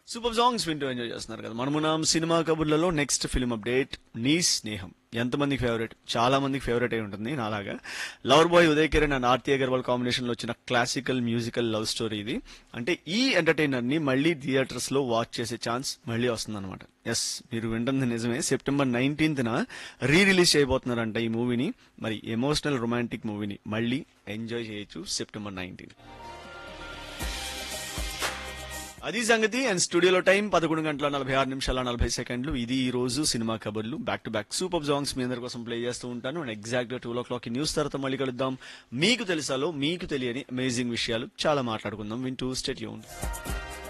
super songs వింటూ enjoy చేస్తున్నారు కదా మనమున్నాం సినిమా కబుర్లలో నెక్స్ట్ ఫిల్మ్ అప్డేట్ నీ స్నేహం ఎంతమందికి ఫేవరెట్ చాలా మందికి ఫేవరెట్ అయి ఉంటుంది నాలాగా lover boy Uday Kiran and Aarthi Agarwal combination లో వచ్చిన క్లాసికల్ మ్యూజికల్ లవ్ స్టోరీ ఇది అంటే ఈ ఎంటర్టైనర్ ని మళ్ళీ థియేటర్స్ లో వాచ్ చేసే ఛాన్స్ మళ్ళీ వస్తుందన్నమాట ఎస్ మీరు వింటుంది నిజమే సెప్టెంబర్ నైన్టీన్త్ న రీ రిలీజ్ చేయబోతున్నారంట ఈ మూవీని మరి ఎమోషనల్ రొమాంటిక్ మూవీని మళ్ళీ ఎంజాయ్ చేయొచ్చు సెప్టెంబర్ నైన్టీన్ అది సంగతి అండ్ స్టూడియోలో టైం పదకొండు గంటల నలభై ఆరు నిమిషాల నలభై సెకండ్లు ఇది ఈ రోజు సినిమా కబుర్లు back to back super songs మీ అందరి కోసం ప్లే చేస్తూ ఉంటాను అండ్ ఎగ్జాక్ట్ గా టూ ఓ క్లాక్ న్యూస్ తర్వాత మళ్ళీ కలుద్దాం మీకు తెలుసాలో మీకు తెలియని అమేజింగ్ విషయాలు చాలా మాట్లాడుకుందాం వింటూ స్టేట్ యూన్